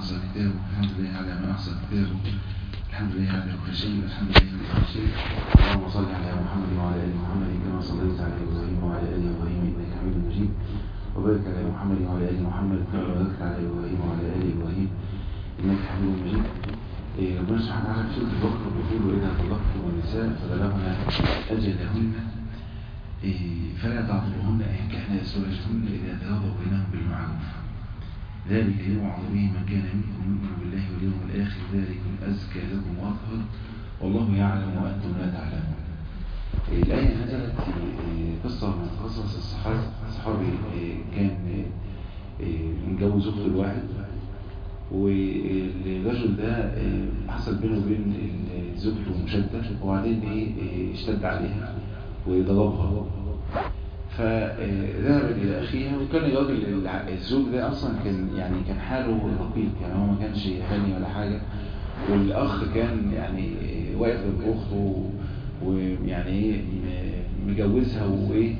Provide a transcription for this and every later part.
أحصى كتابه الحمد لله على ما أحصى كتابه الحمد لله على كل شيء والحمد لله على كل شيء اللهم صل على محمد وعلى آل محمد كما صليت على إبراهيم وعلى آل إبراهيم إنك حميد مجيد وبارك على محمد وعلى آل محمد كما باركت على إبراهيم وعلى آل إبراهيم إنك حميد مجيد ربنا سبحانه وتعالى في سورة البقرة بيقول وإذا طلقتم النساء فبلغن أجلهن فلا تعذروهن أن ينكحن أزواجهن إذا تراضوا بينهم بالمعروف ذلك يوعظ به من كان منكم يؤمن بالله واليوم الآخر ذلك أزكى لكم وأطهر والله يعلم وأنتم لا تعلمون الآية نزلت في قصة من قصص الصحابة صحابي كان متجوز أخت الواحد والرجل ده حصل بينه وبين زوجته مشدة وبعدين ايه اشتد عليها وضربها فذهبت إلى أخيها وكان الراجل الزوج ده أصلا كان يعني كان حاله رقيق يعني هو ما كانش غني ولا حاجة والأخ كان يعني واقف جنب أخته ويعني ايه مجوزها وايه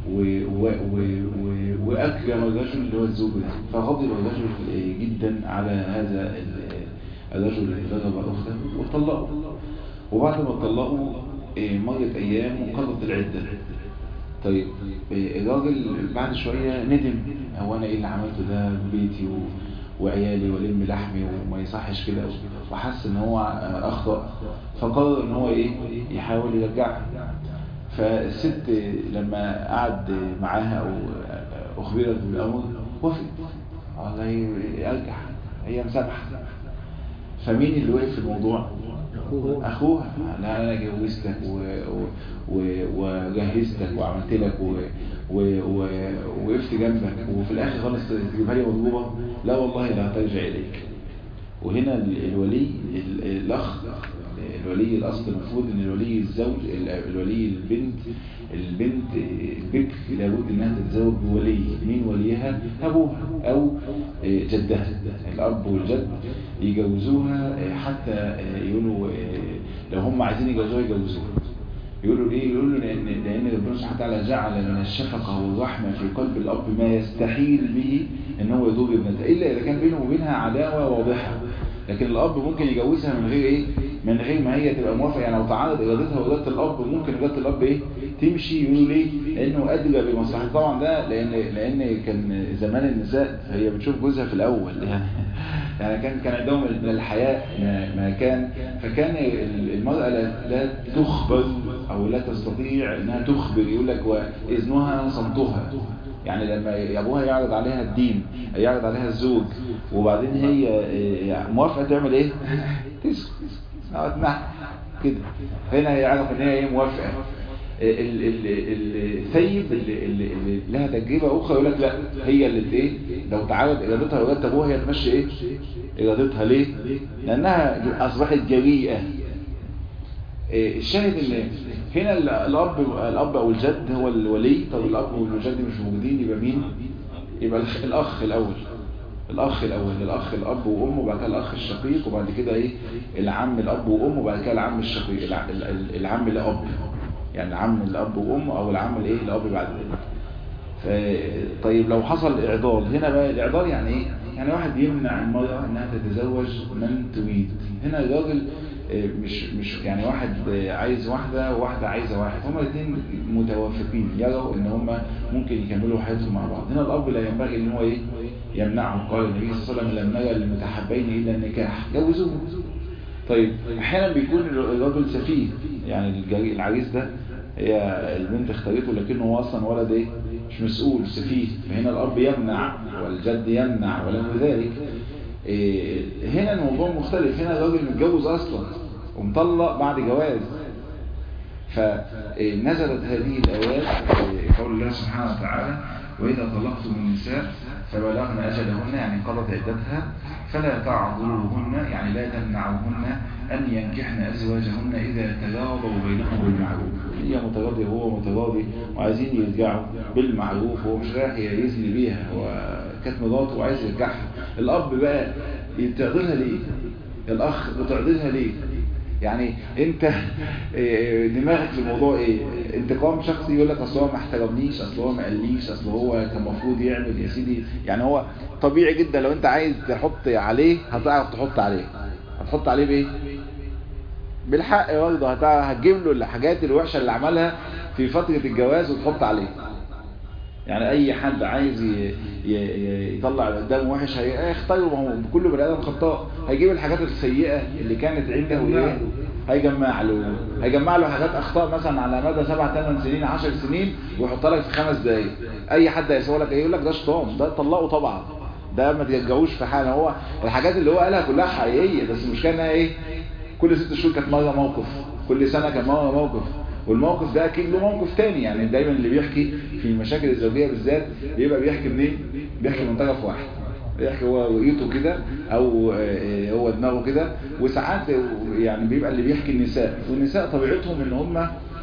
واكرم الرجل اللي هو الزوج ده فغضب الرجل جدا على هذا الرجل الذي ضرب اخته وطلقوا وبعد ما طلقوا مرت ايام وقضت العده طيب الراجل بعد شويه ندم هو انا ايه اللي عملته ده بيتي و... وعيالي ولم لحمي وما يصحش كده وحس ان هو اخطأ فقرر ان هو ايه يحاول يرجعها فالست لما قعد معاها او اخبرت بالامر وافقت الله يرجع هي مسامحه فمين اللي وقف في الموضوع اخوها لا انا جوزتك وجهزتك وعملت لك ووقفت جنبك وفي الاخر خالص تجيبها لي مضروبه لا والله لا ترجع اليك وهنا الولي الاخ الولي الاصل المفروض ان الولي الزوج الولي البنت البنت البكر لابد انها تتزوج بولي مين وليها ابوها او جدها الاب والجد يجوزوها حتى يقولوا لو هم عايزين يجوزوها يجوزوها يقولوا ليه يقولوا لان لان ربنا سبحانه وتعالى جعل من الشفقه والرحمه في قلب الاب ما يستحيل به ان هو يضر ابنته الا اذا كان بينه وبينها عداوه واضحه لكن الاب ممكن يجوزها من غير ايه من غير ما هي تبقى موافقه يعني لو تعارض ارادتها واراده الاب ممكن اراده الاب ايه تمشي يقولوا ليه لانه ادلى بمصلحته طبعا ده لان لان كان زمان النساء هي بتشوف جوزها في الاول يعني يعني كان كان عندهم من الحياء ما كان فكان المرأة لا, لا تخبر أو لا تستطيع أنها تخبر يقول لك وإذنها صمتها يعني لما أبوها يعرض عليها الدين يعرض عليها الزوج وبعدين هي موافقة تعمل إيه؟ تسكت كده هنا يعرف ان هي ايه موافقه الثيب اللي, اللي, اللي لها تجربه اخرى يقول لك لا هي اللي ايه لو تعارض ارادتها واراده ابوها هي تمشي ايه ارادتها ليه لانها اصبحت جريئه الشاهد ان هنا الاب الاب او الجد هو الولي طب الاب والجد مش موجودين يبقى مين يبقى الاخ الاول الاخ الاول الاخ الاب وامه وبعد كده الاخ الشقيق وبعد كده ايه العم الاب وامه وبعد كده العم الشقيق العم الاب يعني العم الاب وامه او العم الايه الاب بعد ذلك طيب لو حصل اعضال هنا بقى الاعضال يعني ايه يعني واحد يمنع المرأة انها تتزوج من تريد هنا الراجل مش مش يعني واحد عايز واحدة وواحدة عايزة واحد هما الاثنين متوافقين يروا ان هما ممكن يكملوا حياتهم مع بعض هنا الاب لا ينبغي ان هو ايه يمنعه قال النبي صلى الله عليه وسلم لم نرى المتحبين الا النكاح جوزوهم طيب احيانا بيكون الرجل سفيه يعني العريس ده هي البنت اختارته لكنه هو اصلا ولد ايه مش مسؤول سفيه فهنا الاب يمنع والجد يمنع وله ذلك إيه هنا الموضوع مختلف هنا الراجل متجوز اصلا ومطلق بعد جواز فنزلت هذه الايات قول الله سبحانه وتعالى واذا طلقتم النساء فبلغن اجلهن يعني قضت عدتها فلا تعذروهن يعني لا تمنعوهن ان ينكحن ازواجهن اذا تراضوا بينهم بالمعروف هي متراضيه وهو متراضي وعايزين يرجعوا بالمعروف وهو مش رايح يزني بيها وكانت مراته وعايز يرجعها الاب بقى بتعضلها ليه الاخ بتعضلها ليه يعني انت دماغك في الموضوع ايه انتقام شخصي يقول لك اصل هو ما احترمنيش اصل هو ما قاليش اصل هو كان المفروض يعمل يا سيدي يعني هو طبيعي جدا لو انت عايز تحط عليه هتعرف تحط عليه هتحط عليه بايه بالحق برضه هتجيب له الحاجات الوحشه اللي عملها في فتره الجواز وتحط عليه يعني اي حد عايز يطلع قدامه وحش هيختاره ما هو كل بني ادم خطاء هيجيب الحاجات السيئه اللي كانت عنده ايه هيجمع له هيجمع له حاجات اخطاء مثلا على مدى 7 8 سنين 10 سنين ويحطها لك في خمس دقايق اي حد هيسوي لك ايه يقول لك ده شيطان ده طلقه طبعا ده ما ترجعوش في حاجه هو الحاجات اللي هو قالها كلها حقيقيه بس المشكله انها ايه كل ست شهور كانت مره موقف كل سنه كان مره موقف والموقف ده اكيد له موقف تاني يعني دايما اللي بيحكي في المشاكل الزوجيه بالذات بيبقى بيحكي منين بيحكي من طرف واحد بيحكي هو رؤيته كده او هو دماغه كده وساعات يعني بيبقى اللي بيحكي النساء والنساء طبيعتهم ان هم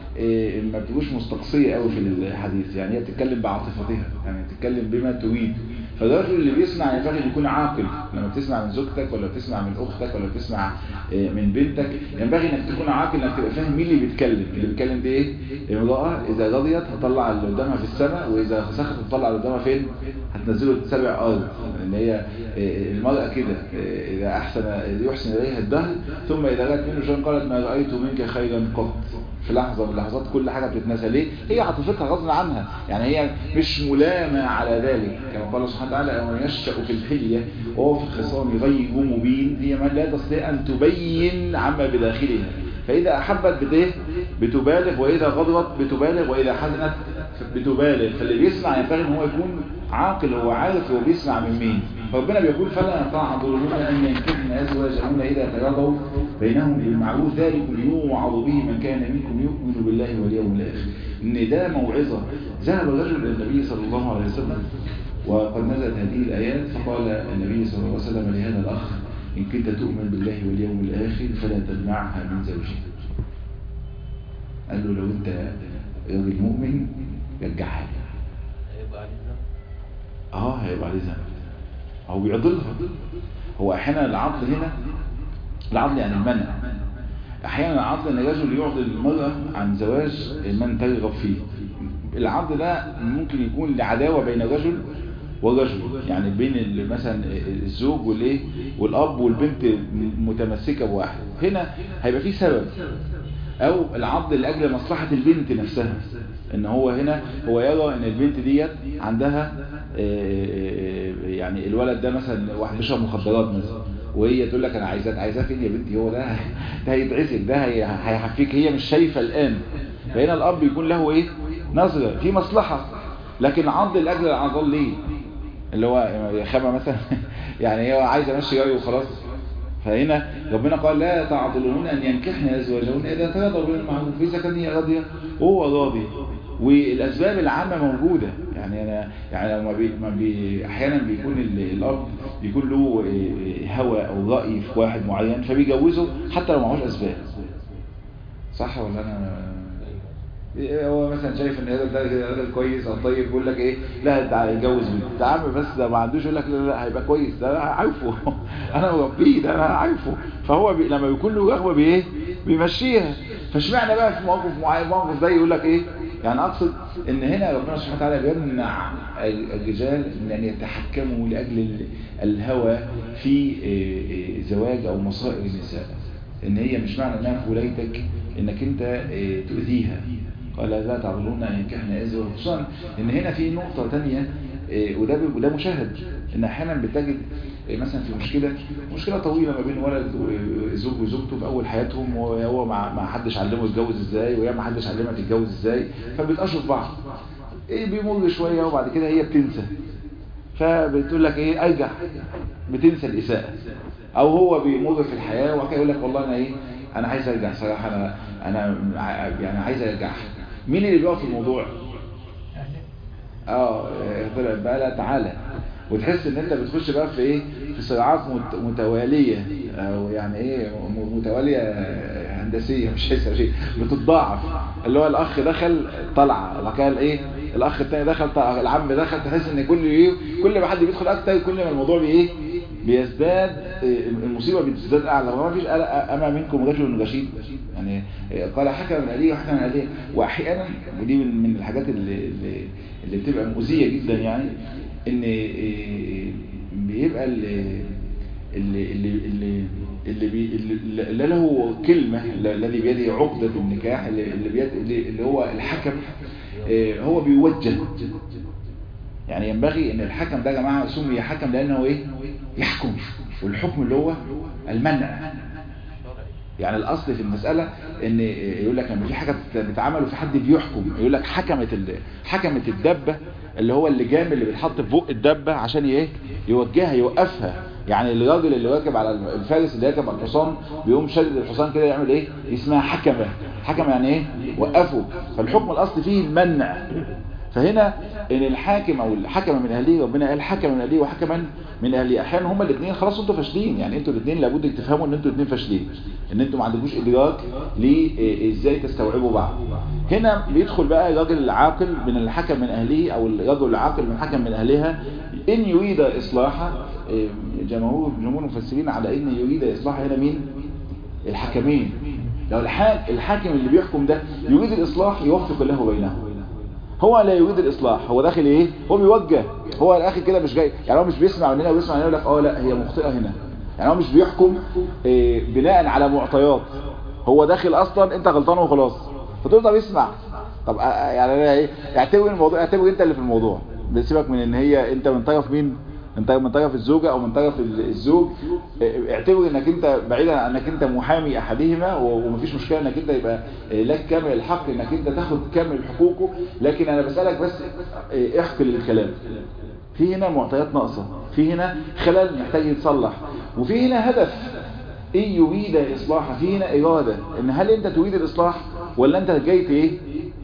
ما بتبقوش مستقصيه قوي في الحديث يعني هي بتتكلم بعاطفتها يعني بتتكلم بما تريد فالرجل اللي بيسمع ينبغي ان يكون عاقل لما بتسمع من زوجتك ولا بتسمع من اختك ولا بتسمع من بنتك ينبغي انك تكون عاقل انك تبقى فاهم مين اللي بيتكلم اللي بيتكلم دي ايه امراه اذا رضيت هتطلع اللي قدامها في السماء واذا سخطت تطلع اللي قدامها فين هتنزله سبع ارض ان هي المراه كده اذا احسن يحسن اليها الدهر ثم اذا رأت منه شيئا قالت ما رايت منك خيرا قط في لحظة من اللحظات كل حاجة بتتنسى ليه هي عاطفتها غصب عنها يعني هي مش ملامة على ذلك كما قال سبحانه وتعالى ومن يشأ في الحلية وهو في الخصام غير مبين هي ما لا تستطيع أن تبين عما بداخلها فإذا أحبت بده بتبالغ وإذا غضبت بتبالغ وإذا حزنت بتبالغ فاللي بيسمع ينبغي ان هو يكون عاقل هو عارف هو بيسمع من مين ربنا بيقول فلا تعضلون ان ينكحن ازواجهن اذا تراضوا بينهم بالمعروف ذلك يوعظ به من كان منكم يؤمن بالله واليوم الاخر ان ده موعظه ذهب رجل الى النبي صلى الله عليه وسلم وقد نزلت هذه الايات فقال النبي صلى الله عليه وسلم لهذا الاخ ان كنت تؤمن بالله واليوم الاخر فلا تمنعها من زوجها قال له لو انت راجل مؤمن رجعها لي هيبقى عليه ذنب اه هيبقى عليه ذنب هو بيعضلها هو احيانا العضل هنا العضل يعني المنع احيانا العضل ان الرجل يعضل المرأة عن زواج من ترغب فيه العضل ده ممكن يكون لعداوة بين رجل ورجل يعني بين مثلا الزوج والايه والاب والبنت متمسكة بواحد هنا هيبقى في سبب او العضل لاجل مصلحة البنت نفسها ان هو هنا هو يرى ان البنت ديت عندها يعني الولد ده مثلا واحد بيشرب مخدرات مثلا وهي تقول لك انا عايزاه عايزاه فين يا بنتي هو ده ده هيتعسك ده هيحفيك هي مش شايفه الان فهنا الاب يكون له ايه نظره في مصلحه لكن عض لاجل العضل ليه اللي هو خامه مثلا يعني هي عايزه امشي جاي وخلاص فهنا ربنا قال لا تعضلون ان ينكحن ازواجهن اذا تراضوا بالمعروف اذا كان هي راضيه وهو راضي والاسباب العامه موجوده يعني انا يعني لما بي ما بي احيانا بيكون الاب بيكون له هوى او راي في واحد معين فبيجوزه حتى لو معهوش اسباب صح ولا انا هو مثلا شايف ان هذا ده راجل كويس او طيب يقول لك ايه لا تعالى اتجوز بنتي ده عم بس ده ما عندوش يقول لك لا لا هيبقى كويس ده انا عارفه انا مربيه ده انا عارفه فهو بي لما بيكون له رغبه بايه بيمشيها فاشمعنى بقى في موقف معين موقف ده يقول لك ايه يعني اقصد ان هنا ربنا سبحانه وتعالى بيمنع الرجال من ان يتحكموا لاجل الهوى في زواج او مصائر النساء ان هي مش معنى انها في ولايتك انك انت تؤذيها قال لا تعضلون ان ينكحن ازواج خصوصا ان هنا في نقطة تانية وده وده مشاهد ان احيانا بتجد مثلا في مشكلة مشكلة طويلة ما بين ولد وزوج وزوجته في اول حياتهم وهو ما ما حدش علمه يتجوز ازاي وهي ما حدش علمها تتجوز ازاي فبيتقشوا في بعض ايه بيمر شوية وبعد كده هي بتنسى فبتقول لك ايه ارجع بتنسى الاساءة او هو بيمر في الحياة وكده يقول لك والله انا ايه انا عايز ارجع صراحة انا انا يعني عايز ارجع مين اللي بيقف في الموضوع اه طلع بقى لا تعالى وتحس ان انت بتخش بقى في ايه في صراعات متوالية او يعني ايه متوالية هندسية مش حاسة شيء بتتضاعف اللي هو الاخ دخل طلع وكان ايه الاخ الثاني دخل طلع العم دخل تحس ان كل ايه كل ما حد بيدخل اكتر كل ما الموضوع بايه بيزداد المصيبة بتزداد أعلى وما فيش أما منكم رجل رشيد يعني قال حكم من أهليه وحكم من أهليه وأحيانا ودي من الحاجات اللي, اللي بتبقى مؤذية جدا يعني إن بيبقى اللي اللي اللي اللي اللي, بي اللي له كلمة الذي بيده عقدة النكاح اللي, بيد اللي هو الحكم هو بيوجه يعني ينبغي ان الحكم ده يا جماعه سمي حكم لانه ايه يحكم والحكم اللي هو المنع يعني الاصل في المسألة ان يقول لك لما في حاجة بتتعمل وفي حد بيحكم يقول لك حكمت حكمت الدبة اللي هو اللجام اللي بيتحط في بق الدبة عشان ايه يوجهها يوقفها يعني الراجل اللي راكب على الفارس اللي راكب على الحصان بيقوم شدد الحصان كده يعمل ايه اسمها حكمة حكمة يعني ايه وقفه فالحكم الاصل فيه المنع فهنا ان الحاكم او الحكم من اهليه ربنا قال حكم من اهليه وحكما من اهليه احيانا هما الاثنين خلاص انتوا فاشلين يعني انتوا الاثنين لابد تفهموا ان انتوا الاثنين فاشلين ان انتوا ما عندكوش ادراك لازاي تستوعبوا بعض هنا بيدخل بقى الراجل العاقل من الحكم من اهليه او الرجل العاقل من حكم من اهلها ان يريد اصلاحا جمهور جمهور المفسرين على ان يريد اصلاح هنا مين الحكمين لو الحاكم اللي بيحكم ده يريد الاصلاح يوفق الله بينهم هو لا يريد الاصلاح هو داخل ايه هو بيوجه هو الاخر كده مش جاي يعني هو مش بيسمع من هنا ويسمع من هنا يقول لك اه لا هي مخطئه هنا يعني هو مش بيحكم إيه بناء على معطيات هو داخل اصلا انت غلطان وخلاص فتقول طب اسمع طب يعني انا ايه اعتبر الموضوع اعتبر انت اللي في الموضوع سيبك من ان هي انت من طرف مين انت من طرف الزوجة او من طرف الزوج اعتبر انك انت بعيدا عن انك انت محامي احدهما ومفيش مشكلة انك انت يبقى لك كامل الحق انك انت تاخد كامل حقوقه لكن انا بسألك بس احكي للكلام في هنا معطيات ناقصة في هنا خلل محتاج يتصلح وفي هنا هدف ان يريد اصلاح في هنا ارادة ان هل انت تريد الاصلاح ولا انت جاي ايه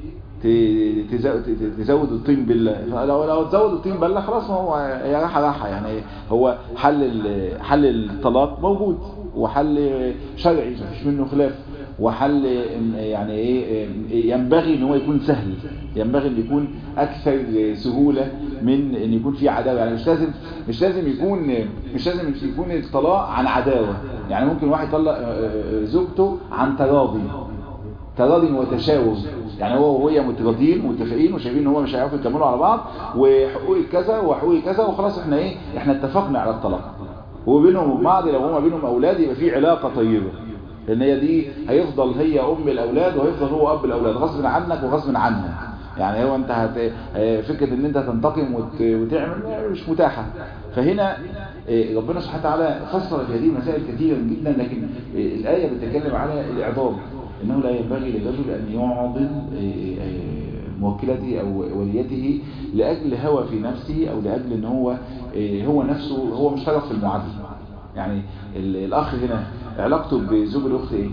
تزود الطين بالله لو لو تزود الطين بالله خلاص هو هي راحه راحه يعني هو حل حل الطلاق موجود وحل شرعي مفيش منه خلاف وحل يعني ايه ينبغي ان هو يكون سهل ينبغي ان يكون اكثر سهوله من ان يكون في عداوه يعني مش لازم مش لازم يكون مش لازم يكون الطلاق عن عداوه يعني ممكن واحد يطلق زوجته عن تراضي تراضي وتشاور يعني هو وهي متراضيين متفقين وشايفين ان هو مش هيعرفوا يكملوا على بعض وحقوقي كذا وحقوقي كذا وخلاص احنا ايه احنا اتفقنا على الطلاق وبينهم وبين بعض لو هما بينهم اولاد يبقى في علاقه طيبه لان هي دي هيفضل هي ام الاولاد وهيفضل هو اب الاولاد غصب عنك وغصب عنها يعني هو انت هت... فكره ان انت تنتقم وت... وتعمل مش متاحه فهنا ربنا سبحانه وتعالى فسر في هذه المسائل كثيرا جدا لكن الايه بتتكلم على الاعضاب انه لا ينبغي للرجل ان يعضل موكلته او وليته لاجل هوى في نفسه او لاجل ان هو هو نفسه هو مش طرف في المعادله يعني الاخ هنا علاقته بزوج الاخت ايه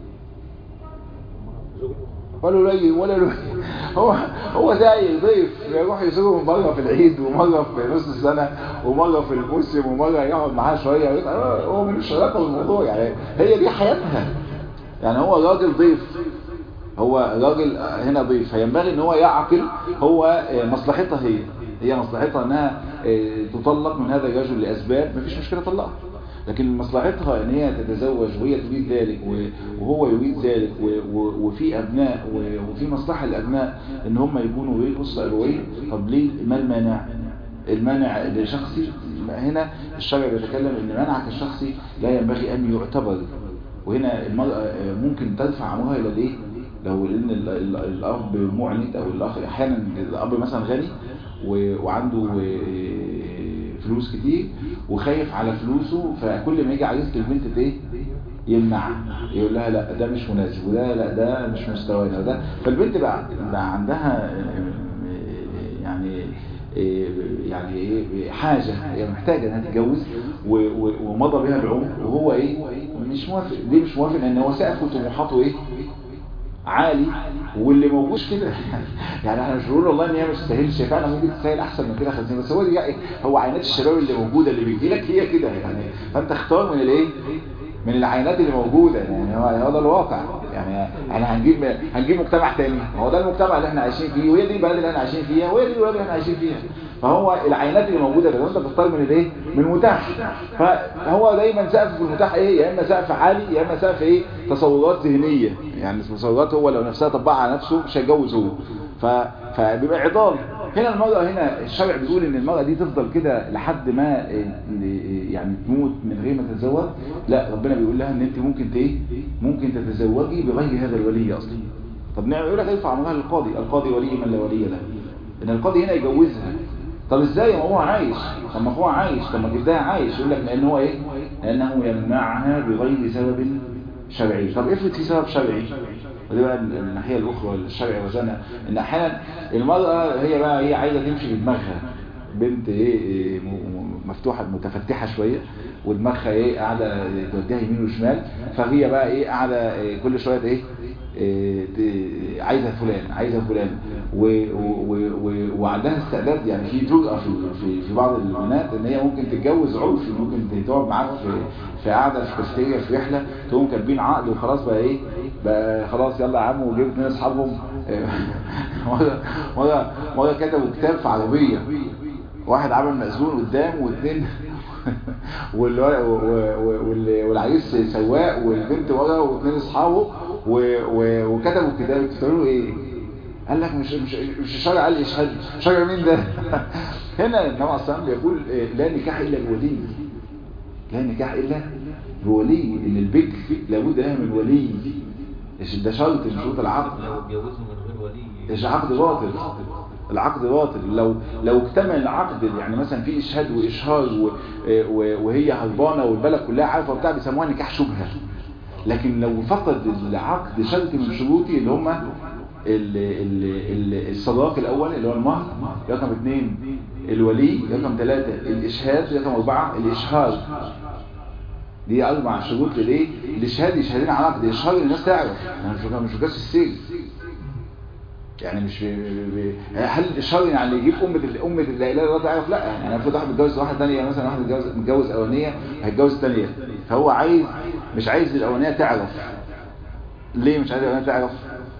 ولا لي ولا له هو هو زي ضيف يروح يزوره مره في العيد ومره في نص السنه ومره في الموسم ومره يقعد معاه شويه هو ملوش علاقه بالموضوع يعني هي دي حياتها يعني هو راجل ضيف هو راجل هنا ضيف فينبغي ان هو يعقل هو مصلحتها هي هي مصلحتها انها تطلق من هذا الرجل لاسباب مفيش مشكله طلقها لكن مصلحتها ان هي تتزوج وهي تريد ذلك وهو يريد ذلك وفي ابناء وفي مصلحه الابناء ان هم يكونوا ايه اسره ابويه طب ليه ما المانع المانع لشخصي هنا الشرع بيتكلم ان منعك الشخصي لا ينبغي ان يعتبر وهنا المرأة ممكن تدفع امرها الى الايه لو ان الاب معند او الاخ احيانا الاب مثلا غني وعنده فلوس كتير وخايف على فلوسه فكل ما يجي عريس البنت ايه يمنع يقول لها لا ده مش مناسب وده لا ده مش مستوانا ده فالبنت بقى, بقى عندها يعني يعني ايه حاجة هي محتاجة انها تتجوز ومضى بها العمر وهو ايه مش موافق ليه مش موافق لان هو سقف طموحاته ايه عالي واللي موجوش كده يعني احنا مش بنقول والله ان هي مش تستاهلش فعلا ممكن تستاهل احسن من كده 50 بس هو دي يعني هو عينات الشباب اللي موجوده اللي بتجي لك هي كده يعني فانت اختار من الايه من العينات اللي موجوده يعني هو ده الواقع يعني احنا هنجيب هنجيب مجتمع تاني هو ده المجتمع اللي احنا عايشين فيه وهي دي البلد اللي احنا عايشين فيها وهي دي البلد اللي احنا عايشين فيها فهو العينات اللي موجوده ده انت بتختار من الايه من المتاح فهو دايما سقف في المتاح ايه يا اما سقف عالي يا اما سقف ايه تصورات ذهنيه يعني تصورات هو لو نفسها طبقها على نفسه مش هيتجوز هو ف... فبيبقى عضال هنا المرأة هنا الشرع بيقول ان المرأة دي تفضل كده لحد ما يعني تموت من غير ما تتزوج لا ربنا بيقول لها ان انت ممكن ايه ممكن تتزوجي بغير هذا الولي اصلا طب نعمل يقول لك يرفع امرها للقاضي القاضي ولي من لا ولي له ان القاضي هنا يجوزها طب ازاي ما هو عايش طب ما هو عايش طب ما جدها عايش يقول لك لان هو ايه لانه يمنعها بغير سبب شرعي طب افرض في سبب شرعي ودي بقى الناحية الأخرى الشرع وزنها إن أحيانا المرأة هي بقى هي عايزة تمشي بدماغها بنت إيه مفتوحة متفتحة شوية ودماغها إيه قاعدة توديها يمين وشمال فهي بقى إيه قاعدة إيه كل شوية إيه إيه عايزة فلان عايزة فلان و و و وعندها استعداد يعني في جرأة في, في, في بعض البنات ان هي ممكن تتجوز عرفي ممكن تقعد معاك في في قعده في كافتيريا في رحله تقوم كاتبين عقد وخلاص بقى ايه بقى خلاص يلا يا عم وجيب اثنين اصحابهم مره مره مره كتبوا كتاب في عربيه واحد عمل مأذون قدام واثنين والعريس سواق والبنت ورا واثنين اصحابه وكتبوا الكتاب تقولوا ايه قال لك مش مش مش الشرع قال اشهد شرع مين ده هنا النبي عليه الصلاه بيقول لا نكاح الا بولي لا نكاح الا بولي ان البكر لابد لها من ولي ده شرط من شروط العقد لو اتجوزوا من غير ولي العقد باطل العقد باطل لو لو اكتمل العقد يعني مثلا في اشهاد واشهار وهي هربانه والبلد كلها عارفه وبتاع بيسموها نكاح شبهه لكن لو فقد العقد شرط من شروطي اللي هم الصداق الاول اللي هو المهر رقم اثنين الولي رقم ثلاثة الاشهاد رقم اربعة الاشهار دي اربع شروط للايه الاشهاد يشهدين على عقد اشهار الناس تعرف يعني مش مش بس السير يعني مش بي بي هل الشر يعني اللي يجيب امه امه لا اله الا الله تعرف لا يعني افرض واحد متجوز واحده ثانيه مثلا واحد متجوز متجوز اولانيه هيتجوز الثانيه فهو عايز مش عايز الاولانيه تعرف ليه مش عايز الاولانيه تعرف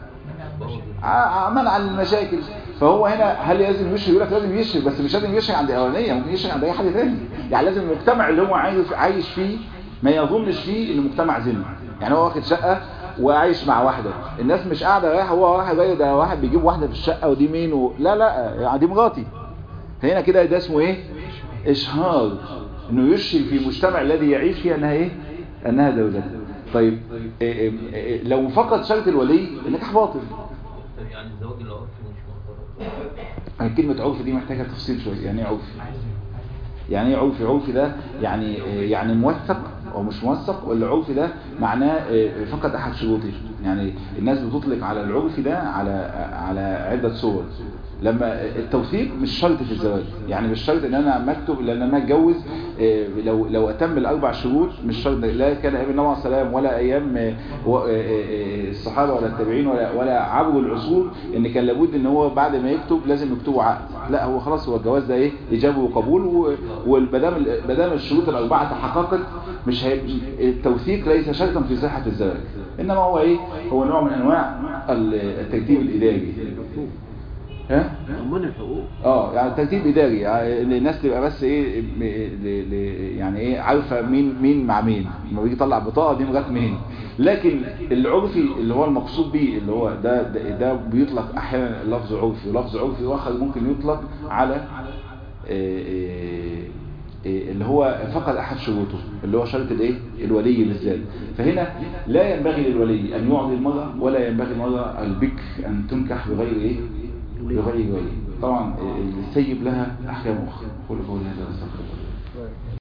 عمل عن المشاكل فهو هنا هل لازم يشرك يقول لك لازم يشرك بس مش لازم يشرك عند الاولانيه ممكن يشرك عند اي حد ثاني يعني لازم المجتمع اللي هو عايز عايش فيه ما يظنش فيه انه مجتمع زنا يعني هو واخد شقه وعايش مع واحده الناس مش قاعده رايحه هو واحد جاي ده واحد بيجيب واحده في الشقه ودي مين و... لا لا يعني دي مراتي هنا كده ده اسمه ايه اشهار انه يشهر في المجتمع الذي يعيش فيه انها ايه انها زوجته طيب إيه إيه لو فقد شرط الولي النكاح باطل يعني الزواج العرفي مش مقرر يعني كلمة عرف دي محتاجة تفصيل شوية يعني ايه عرفي يعني ايه عرفي عرفي ده يعني يعني موثق او مش موثق والعرفي ده معناه فقط احد شروطه يعني الناس بتطلق على العرفي ده على على عدة صور لما التوثيق مش شرط في الزواج يعني مش شرط ان انا مكتب لان انا اتجوز لو لو اتم الاربع شروط مش شرط لا كان ايام النبي عليه السلام ولا ايام الصحابه ولا التابعين ولا ولا عبر العصور ان كان لابد ان هو بعد ما يكتب لازم يكتبوا عقد لا هو خلاص هو الجواز ده ايه اجابه وقبول وبدام بدام الشروط الاربعه تحققت مش هي التوثيق ليس شرطا في صحه الزواج انما هو ايه هو نوع من انواع الترتيب الاداري ها ضمان الحقوق اه يعني ترتيب اداري يعني الناس تبقى بس ايه ل- ل- يعني ايه عارفه مين مين مع مين لما بيجي يطلع بطاقه دي مرات مين لكن العرفي اللي هو المقصود بيه اللي هو ده ده, ده بيطلق احيانا لفظ عرفي ولفظ عرفي اخر ممكن يطلق على إيه إيه إيه اللي هو فقد احد شروطه اللي هو شرط الايه الولي بالذات فهنا لا ينبغي للولي ان يعطي المرأة ولا ينبغي المرأة البكر ان تنكح بغير ايه بغير ولي طبعا السيب لها احكام اخرى قول قولي هذا استغفر الله